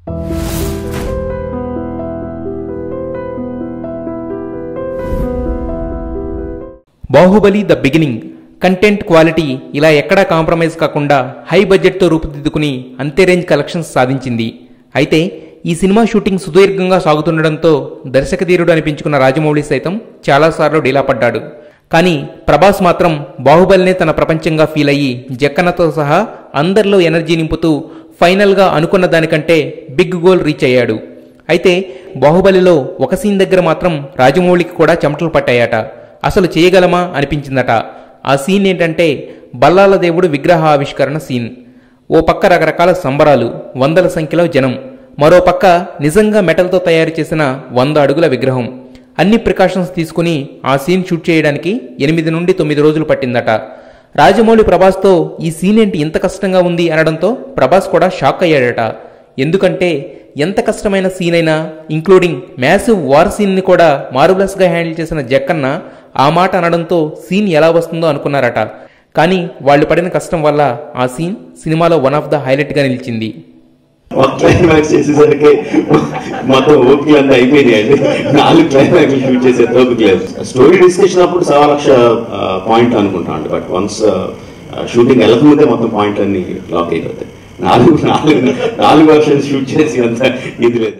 Baahubali the beginning content quality ఇలా ఎక్కడా compromise కాకుండా హై బడ్జెట్తో రూపుదిద్దుకుని అంతే రేంజ్ కలెక్షన్స్ సాధించింది అయితే ఈ సినిమా షూటింగ్ సుదీర్ఘంగా సాగుతుండడంతో దర్శకధీరుడు అనిపించుకున్న రాజమౌళి సైతం చాలాసార్లు డీలా పడ్డాడు కానీ ప్రభాస్ మాత్రం బాహుబలినే తన ప్రపంచంగా ఫీల్ అయ్యి జక్కన్నతో సహా అందరిలో ఎనర్జీ నింపుతూ ఫైనల్గా అనుకున్న దానికంటే బిగ్ గోల్ రీచ్ అయ్యాడు అయితే బాహుబలిలో ఒక సీన్ దగ్గర మాత్రం రాజమౌళికి కూడా చెమటలు పట్టాయట అసలు చేయగలమా అనిపించిందట ఆ సీన్ ఏంటంటే బల్లాల దేవుడు విగ్రహ ఆవిష్కరణ సీన్ ఓ పక్క రకరకాల సంబరాలు వందల సంఖ్యలో జనం మరో పక్క నిజంగా మెటల్తో తయారు చేసిన వంద అడుగుల విగ్రహం అన్ని ప్రికాషన్స్ తీసుకుని ఆ సీన్ షూట్ చేయడానికి ఎనిమిది నుండి తొమ్మిది రోజులు పట్టిందట రాజమౌళి ప్రభాస్తో ఈ సీన్ ఏంటి ఇంత కష్టంగా ఉంది అనడంతో ప్రభాస్ కూడా షాక్ అయ్యాడట ఎందుకంటే ఎంత కష్టమైన సీన్ అయినా ఇంక్లూడింగ్ మ్యాసివ్ వార్ సీన్ని కూడా మార్వలస్గా హ్యాండిల్ చేసిన జక్కన్న ఆ మాట అనడంతో సీన్ ఎలా వస్తుందో అనుకున్నారట కానీ వాళ్ళు పడిన కష్టం వల్ల ఆ సీన్ సినిమాలో వన్ ఆఫ్ ద హైలైట్గా నిలిచింది క్లైమాక్స్ చేసేసరికి మొత్తం ఓపిక అంతా అయిపోయింది అండి నాలుగు క్లైమాక్స్ షూట్ చేసే ఓపిక లేదు స్టోరీ డిస్కషన్ అప్పుడు సవా లక్ష పాయింట్ అనుకుంటాం అండి బట్ వన్స్ షూటింగ్ వెళ్ళకముందే మొత్తం పాయింట్ అన్ని లాక్ అయిపోతాయి నాలుగు నాలుగు నాలుగు వర్షన్స్ షూట్ చేసి అంత ఇది లేదు